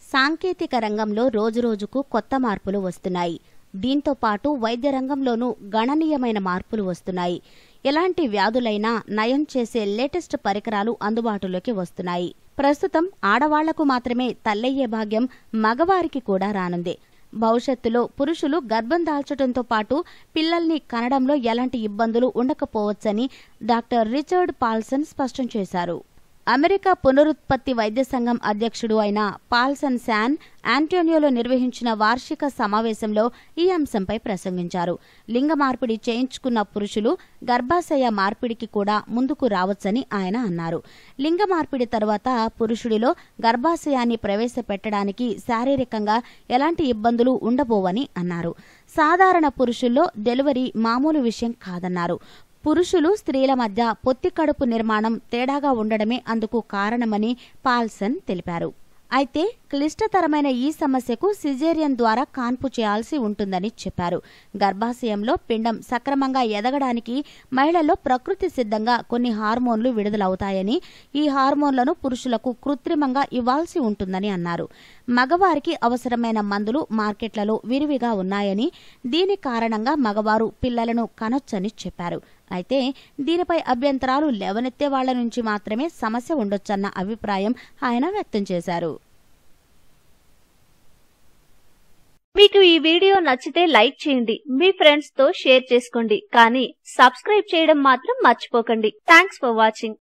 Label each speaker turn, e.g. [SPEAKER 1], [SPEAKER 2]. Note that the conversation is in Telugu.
[SPEAKER 1] సాంకేతిక రంగంలో రోజురోజుకు కొత్త మార్పులు వస్తున్నాయి దీంతో పాటు వైద్య రంగంలోనూ గణనీయమైన మార్పులు వస్తున్నాయి ఎలాంటి వ్యాధులైనా నయం చేసే లేటెస్ట్ పరికరాలు అందుబాటులోకి వస్తున్నాయి ప్రస్తుతం ఆడవాళ్లకు మాత్రమే తల్లయ్యే భాగ్యం మగవారికి కూడా రానుంది భవిష్యత్తులో పురుషులు గర్భం దాల్చడంతో పాటు పిల్లల్ని కనడంలో ఎలాంటి ఇబ్బందులు ఉండకపోవచ్చని డాక్టర్ రిచర్డ్ పాల్సన్ స్పష్టం చేశారు అమెరికా పునరుత్పత్తి వైద్య సంఘం అధ్యక్షుడు అయిన పాల్సన్ శాన్ ఆంటోనియోలో నిర్వహించిన వార్షిక సమావేశంలో ఈ అంశంపై ప్రసంగించారు లింగ మార్పిడి చేయించుకున్న పురుషులు గర్భాశయ మార్పిడికి కూడా ముందుకు రావచ్చని ఆయన అన్నారు లింగ మార్పిడి తర్వాత పురుషుడిలో గర్భాశయాన్ని ప్రవేశపెట్టడానికి శారీరకంగా ఎలాంటి ఇబ్బందులు ఉండబోవని అన్నారు సాధారణ పురుషుల్లో డెలివరీ మామూలు విషయం కాదన్నారు పురుషులు స్త్రీల మధ్య పొత్తి కడుపు నిర్మాణం తేడాగా ఉండడమే అందుకు కారణమని పాల్సన్ తెలిపారు అయితే క్లిష్టతరమైన ఈ సమస్యకు సిజేరియన్ ద్వారా కాన్పు చేయాల్సి ఉంటుందని చెప్పారు గర్భాశయంలో పిండం సక్రమంగా ఎదగడానికి మహిళల్లో ప్రకృతి సిద్ధంగా కొన్ని హార్మోన్లు విడుదలవుతాయని ఈ హార్మోన్లను పురుషులకు కృత్రిమంగా ఇవ్వాల్సి ఉంటుందని అన్నారు మగవారికి అవసరమైన మందులు మార్కెట్లలో విరివిగా ఉన్నాయని దీని కారణంగా మగవారు పిల్లలను కనొచ్చని చెప్పారు అయితే దీనిపై అభ్యంతరాలు లేవనెత్తే వాళ్ల నుంచి మాత్రమే సమస్య ఉండొచ్చన్న అభిప్రాయం ఆయన వ్యక్తం చేశారు
[SPEAKER 2] మీకు ఈ వీడియో నచ్చితే లైక్ చేయండి మీ ఫ్రెండ్స్ తో షేర్ చేసుకోండి కానీ సబ్స్క్రైబ్ చేయడం మాత్రం మర్చిపోకండి థ్యాంక్స్ ఫర్ వాచింగ్